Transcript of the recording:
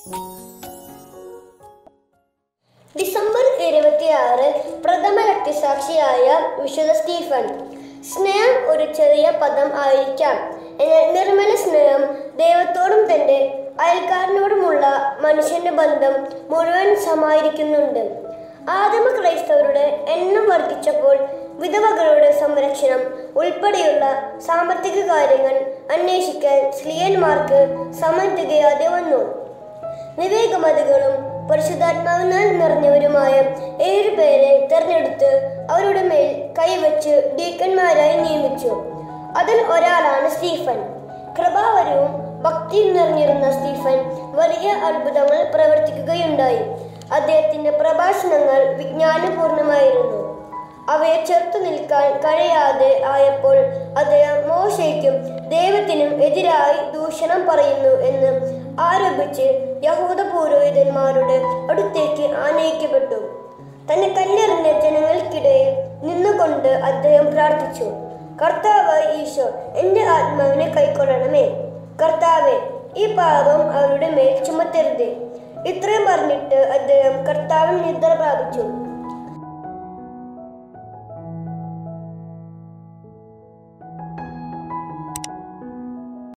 December ഇരുപത്തിയാറ് പ്രഥമ രക്തസാക്ഷിയായ വിശുദ്ധ സ്റ്റീഫൻ സ്നേഹം ഒരു ചെറിയ പദം ആയിരിക്കാം എന്നാൽ നിർമ്മല സ്നേഹം ദൈവത്തോടും തന്റെ അയൽക്കാരനോടുമുള്ള മനുഷ്യന്റെ ബന്ധം മുഴുവൻ സമായിരിക്കുന്നുണ്ട് ആദിമ ക്രൈസ്തവരുടെ എണ്ണം വർദ്ധിച്ചപ്പോൾ വിധവകളുടെ സംരക്ഷണം ഉൾപ്പെടെയുള്ള സാമ്പത്തിക കാര്യങ്ങൾ അന്വേഷിക്കാൻ സ്ത്രീയന്മാർക്ക് സമയം തികയാതെ വന്നു വിവേകമതികളും പരിശുദ്ധാത്മാവിനാൽ നിറഞ്ഞവരുമായ ഏഴുപേരെ തെരഞ്ഞെടുത്ത് അവരുടെ മേൽ കൈവച്ച് ഡീക്കന്മാരായി നിയമിച്ചു അതിൽ ഒരാളാണ് സ്റ്റീഫൻ കൃപാവരവും ഭക്തിയും നിറഞ്ഞിരുന്ന സ്റ്റീഫൻ വലിയ അത്ഭുതങ്ങൾ പ്രവർത്തിക്കുകയുണ്ടായി അദ്ദേഹത്തിന്റെ പ്രഭാഷണങ്ങൾ വിജ്ഞാനപൂർണമായിരുന്നു അവയെ ചെറുത്തു നിൽക്കാൻ കഴിയാതെ ആയപ്പോൾ അദ്ദേഹം മോശയ്ക്കും ദൈവത്തിനും എതിരായി ദൂഷണം പറയുന്നു എന്ന് ആരോപിച്ച് യഹൂദ പുരോഹിതന്മാരുടെ അടുത്തേക്ക് ആനയിക്കപ്പെട്ടു തന്നെ കല്ലെറിഞ്ഞ ജനങ്ങൾക്കിടയിൽ നിന്നുകൊണ്ട് അദ്ദേഹം പ്രാർത്ഥിച്ചു കർത്താവ് ഈശോ എന്റെ ആത്മാവിനെ കൈക്കൊള്ളണമേ കർത്താവെ ഈ പാപം അവരുടെ മേൽ ചുമത്തരുതേ ഇത്രയും പറഞ്ഞിട്ട് അദ്ദേഹം കർത്താവിൽ നിദ്ര പ്രാപിച്ചു